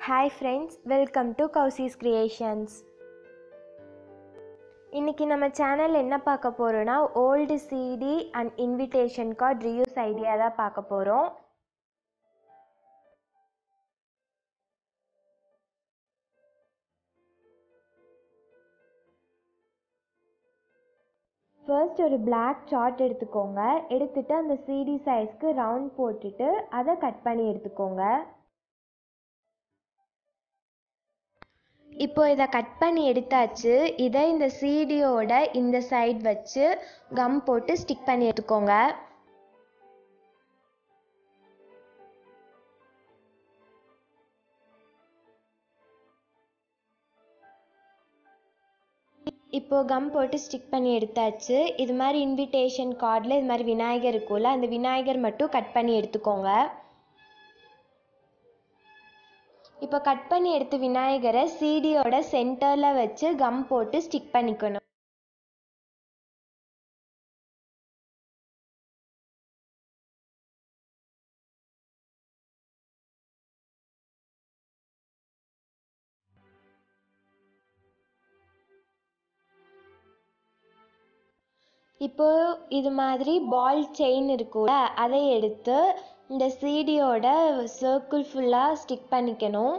hi friends welcome to Kousi's creations இன்றைக்கி நம்ம channel என்ன பார்க்க போகிறோன்னா old CD and invitation card reuse idea தான் பார்க்க போகிறோம் ஃபர்ஸ்ட் ஒரு பிளாக் சார்ட் எடுத்துக்கோங்க எடுத்துட்டு அந்த சிடி சைஸ்க்கு ரவுண்ட் போட்டுட்டு அதை கட் பண்ணி எடுத்துக்கோங்க இப்போ இதை கட் பண்ணி எடுத்தாச்சு இதை இந்த சிடியோட இந்த சைடு வச்சு கம் போட்டு ஸ்டிக் பண்ணி எடுத்துக்கோங்க இப்போ கம் போட்டு ஸ்டிக் பண்ணி எடுத்தாச்சு இது மாதிரி இன்விடேஷன் கார்டில் இது மாதிரி விநாயகர் இருக்கும்ல அந்த விநாயகர் மட்டும் கட் பண்ணி எடுத்துக்கோங்க இப்போ கட் பண்ணி எடுத்த விநாயகரை சிடியோட சென்டரில் வச்சு கம் போட்டு ஸ்டிக் பண்ணிக்கணும் இப்போ இது மாதிரி பால் செயின் இருக்கும்ல அதை எடுத்து இந்த சிடியோட சர்க்கிள் ஃபுல்லாக ஸ்டிக் பண்ணிக்கணும்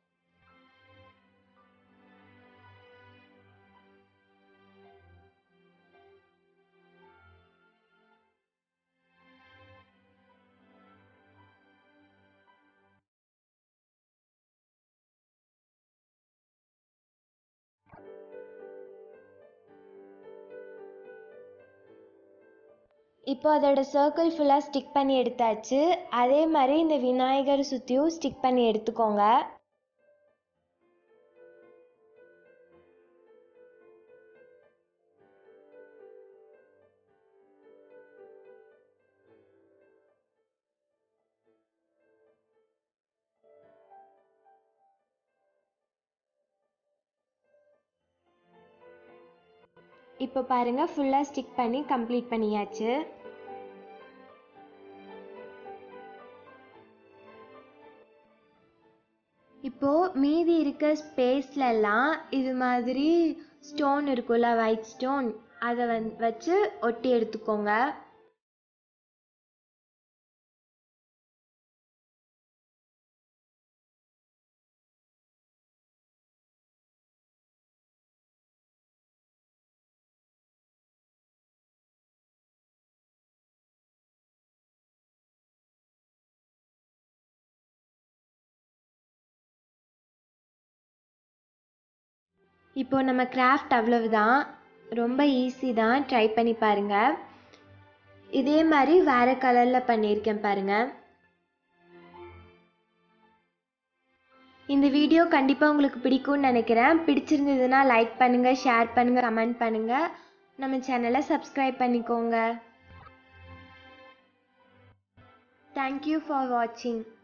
இப்போ அதோட சர்க்கிள் ஃபுல்லாக ஸ்டிக் பண்ணி எடுத்தாச்சு அதே மாதிரி இந்த விநாயகர் சுற்றியும் ஸ்டிக் பண்ணி எடுத்துக்கோங்க இப்போ பாருங்கள் ஃபுல்லாக ஸ்டிக் பண்ணி கம்ப்ளீட் பண்ணியாச்சு இப்போ மீதி இருக்க ஸ்பேஸ்லலாம் இது மாதிரி ஸ்டோன் இருக்கும்ல ஒயிட் ஸ்டோன் அதை வந் வச்சு ஒட்டி எடுத்துக்கோங்க இப்போ நம்ம கிராஃப்ட் அவ்வளவுதான் ரொம்ப ஈஸி தான் ட்ரை பண்ணி பாருங்கள் இதே மாதிரி வேறு கலரில் பண்ணியிருக்கேன் பாருங்கள் இந்த வீடியோ கண்டிப்பாக உங்களுக்கு பிடிக்கும்னு நினைக்கிறேன் பிடிச்சிருந்ததுன்னா லைக் பண்ணுங்கள் ஷேர் பண்ணுங்கள் கமெண்ட் பண்ணுங்கள் நம்ம சேனலை சப்ஸ்கிரைப் பண்ணிக்கோங்க தேங்க்யூ ஃபார் வாட்சிங்